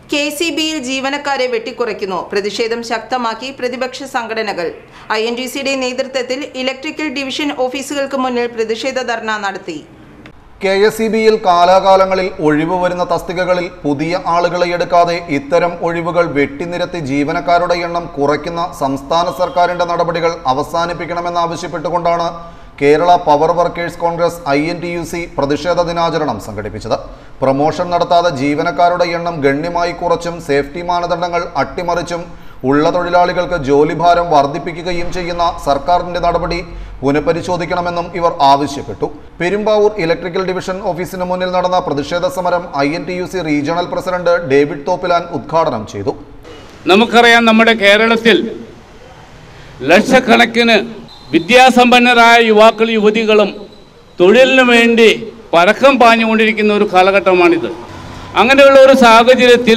K C ബിയിൽ ജീവനക്കാരെ വെട്ടിക്കുറയ്ക്കുന്നു പ്രതിഷേധം ശക്തമാക്കി പ്രതിപക്ഷ സംഘടനകൾ ഐ എൻ ടി സിയുടെ നേതൃത്വത്തിൽ ഇലക്ട്രിക്കൽ ഡിവിഷൻ ഓഫീസുകൾക്ക് മുന്നിൽ പ്രതിഷേധ ധർണ നടത്തി കെ എസ് ഇ ബിയിൽ കാലാകാലങ്ങളിൽ ഒഴിവ് വരുന്ന തസ്തികകളിൽ പുതിയ ആളുകളെ എടുക്കാതെ ഇത്തരം ഒഴിവുകൾ വെട്ടിനിരത്തി ജീവനക്കാരുടെ എണ്ണം കുറയ്ക്കുന്ന സംസ്ഥാന സർക്കാരിന്റെ നടപടികൾ അവസാനിപ്പിക്കണമെന്നാവശ്യപ്പെട്ടുകൊണ്ടാണ് Kerala power workers Congress I N T U C പ്രതിഷേധ ദിനാചരണം സംഘടിപ്പിച്ചത് പ്രൊമോഷൻ നടത്താതെ ജീവനക്കാരുടെ എണ്ണം ഗണ്യമായി കുറച്ചും സേഫ്റ്റി മാനദണ്ഡങ്ങൾ അട്ടിമറിച്ചും ഉള്ള തൊഴിലാളികൾക്ക് ജോലിഭാരം വർദ്ധിപ്പിക്കുകയും ചെയ്യുന്ന സർക്കാരിന്റെ നടപടി പുനഃപരിശോധിക്കണമെന്നും ഇവർ ആവശ്യപ്പെട്ടു പെരുമ്പാവൂർ ഇലക്ട്രിക്കൽ ഡിവിഷൻ ഓഫീസിന് മുന്നിൽ നടന്ന പ്രതിഷേധ സമരം I N T U C regional president David Thoppilan ഉദ്ഘാടനം ചെയ്തു നമുക്കറിയാം നമ്മുടെ കേരളത്തിൽ ലക്ഷക്കണക്കിന് വിദ്യാസമ്പന്നരായ യുവാക്കൾ യുവതികളും തൊഴിലിനു വേണ്ടി പരക്കം പാഞ്ഞുകൊണ്ടിരിക്കുന്ന ഒരു കാലഘട്ടമാണിത് അങ്ങനെയുള്ള ഒരു സാഹചര്യത്തിൽ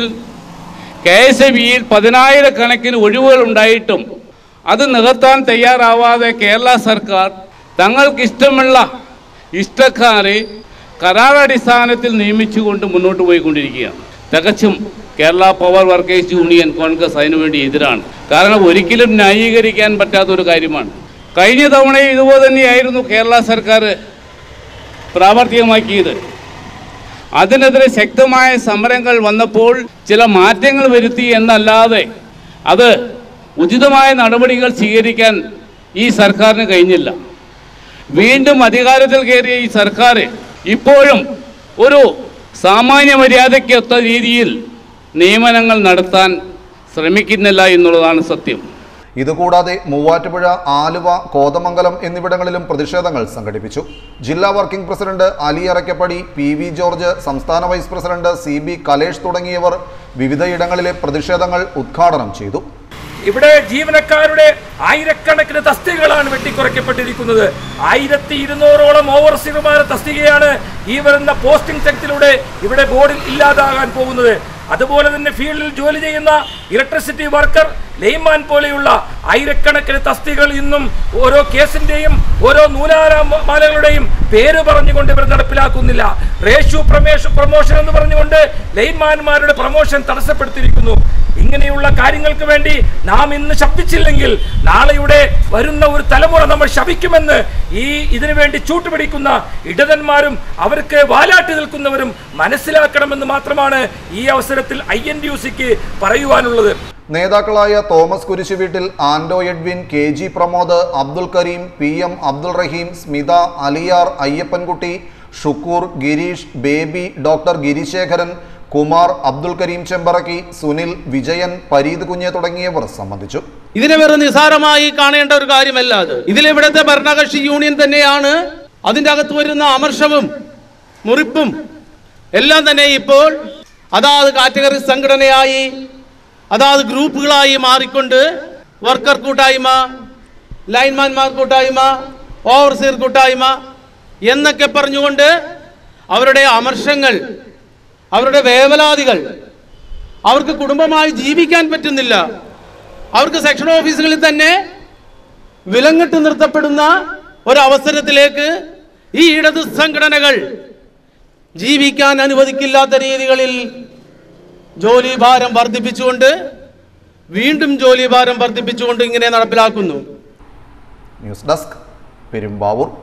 കെ എസ് എ ബിയിൽ പതിനായിരക്കണക്കിന് ഒഴിവുകൾ ഉണ്ടായിട്ടും അത് നികത്താൻ തയ്യാറാവാതെ കേരള സർക്കാർ തങ്ങൾക്കിഷ്ടമുള്ള ഇഷ്ടക്കാരെ കരാറടിസ്ഥാനത്തിൽ നിയമിച്ചുകൊണ്ട് മുന്നോട്ട് പോയിക്കൊണ്ടിരിക്കുകയാണ് തികച്ചും Kerala power workers union Congress അതിനുവേണ്ടി എതിരാണ് കാരണം ഒരിക്കലും ന്യായീകരിക്കാൻ പറ്റാത്ത ഒരു കാര്യമാണ് കഴിഞ്ഞ തവണയും ഇതുപോലെ തന്നെയായിരുന്നു കേരള സർക്കാർ പ്രാവർത്തികമാക്കിയത് അതിനെതിരെ ശക്തമായ സമരങ്ങൾ വന്നപ്പോൾ ചില മാറ്റങ്ങൾ വരുത്തി എന്നല്ലാതെ അത് ഉചിതമായ നടപടികൾ സ്വീകരിക്കാൻ ഈ സർക്കാരിന് കഴിഞ്ഞില്ല വീണ്ടും അധികാരത്തിൽ കയറിയ ഈ സർക്കാർ ഇപ്പോഴും ഒരു സാമാന്യ മര്യാദയ്ക്കൊത്ത രീതിയിൽ നിയമനങ്ങൾ നടത്താൻ ശ്രമിക്കുന്നില്ല എന്നുള്ളതാണ് സത്യം ഇതുകൂടാതെ മൂവാറ്റുപുഴ ആലുവ കോതമംഗലം എന്നിവിടങ്ങളിലും പ്രതിഷേധങ്ങൾ സംഘടിപ്പിച്ചു ജില്ലാ working president Ali Arakkappadi P V George സംസ്ഥാന vice president C B Kalesh തുടങ്ങിയവർ വിവിധയിടങ്ങളിലെ പ്രതിഷേധങ്ങൾ ഉദ്ഘാടനം ചെയ്തു ഇവിടെ ജീവനക്കാരുടെ ആയിരക്കണക്കിന് തസ്തികകളാണ് വെട്ടിക്കുറയ്ക്കപ്പെട്ടിരിക്കുന്നത് ആയിരത്തി ഇരുന്നൂറോളം ഓവർസീർമാരുടെ തസ്തികയാണ് ഈ വരുന്ന പോസ്റ്റിംഗ് സെക്ടറിലൂടെ ഇവിടെ ബോർഡിൽ ഇല്ലാതാകാൻ പോകുന്നത് അതുപോലെ തന്നെ ഫീൽഡിൽ ജോലി ചെയ്യുന്ന ഇലക്ട്രിസിറ്റി വർക്കർ ലെയ്മാൻ പോലെയുള്ള ആയിരക്കണക്കിന് തസ്തികൾ ഇന്നും ഓരോ കേസിന്റെയും ഓരോ നൂലാമാലകളുടെയും പേര് പറഞ്ഞുകൊണ്ട് ഇവർ നടപ്പിലാക്കുന്നില്ല റേഷ്യൂ പ്രമേഷ പ്രമോഷൻ എന്ന് പറഞ്ഞുകൊണ്ട് ലെയ്മാൻമാരുടെ പ്രമോഷൻ തടസ്സപ്പെടുത്തിയിരിക്കുന്നു ഇങ്ങനെയുള്ള കാര്യങ്ങൾക്ക് വേണ്ടി നാം ഇന്ന് ശബ്ദിച്ചില്ലെങ്കിൽ നാളെയുടെ വരുന്ന ഒരു തലമുറ നമ്മൾ ശപിക്കുമെന്ന് ഈ ഇതിനു വേണ്ടി ചൂട്ടുപിടിക്കുന്ന ഇടതന്മാരും അവർക്ക് വാലാട്ടി നിൽക്കുന്നവരും മനസ്സിലാക്കണമെന്ന് മാത്രമാണ് ഈ അവസരത്തിൽ ഐ എൻ ഡി യു സിക്ക് പറയുവാനുള്ളത് നേതാക്കളായ Thomas Kurisuveettil Ando Edwin K G Pramod Abdul Kareem P M Abdul Raheem Smitha Aliyar Ayyappankutty Shukkoor Gireesh Baby doctor Girishekharan Kumar Abdul Kareem Chembarakki Sunil Vijayan Pareeth Kunju തുടങ്ങിയവർ സംബന്ധിച്ചു ഇതിനെ വെറും നിസാരമായി കാണേണ്ട ഒരു കാര്യമല്ല അത് ഇതിലിവിടുത്തെ ഭരണകക്ഷി യൂണിയൻ തന്നെയാണ് അതിൻ്റെ അകത്ത് വരുന്ന അമർഷവും മുറിപ്പും എല്ലാം തന്നെ ഇപ്പോൾ അതാത് കാറ്റഗറി സംഘടനയായി അതാത് ഗ്രൂപ്പുകളായി മാറിക്കൊണ്ട് വർക്കർ കൂട്ടായ്മ ലൈൻമാൻമാർ കൂട്ടായ്മ ഓവർസീർ കൂട്ടായ്മ എന്നൊക്കെ പറഞ്ഞുകൊണ്ട് അവരുടെ അമർഷങ്ങൾ അവരുടെ വേവലാതികൾ അവർക്ക് കുടുംബമായി ജീവിക്കാൻ പറ്റുന്നില്ല അവർക്ക് സെക്ഷൻ ഓഫീസുകളിൽ തന്നെ വിലങ്ങിട്ട് നിർത്തപ്പെടുന്ന ഒരവസരത്തിലേക്ക് ഈ ഇടത് സംഘടനകൾ ജീവിക്കാൻ അനുവദിക്കില്ലാത്ത രീതികളിൽ ജോലി ഭാരം വർദ്ധിപ്പിച്ചുകൊണ്ട് വീണ്ടും ജോലി ഭാരം വർദ്ധിപ്പിച്ചുകൊണ്ട് ഇങ്ങനെ നടപ്പിലാക്കുന്നു ന്യൂസ് ഡെസ്ക് പെരുമ്പാവൂർ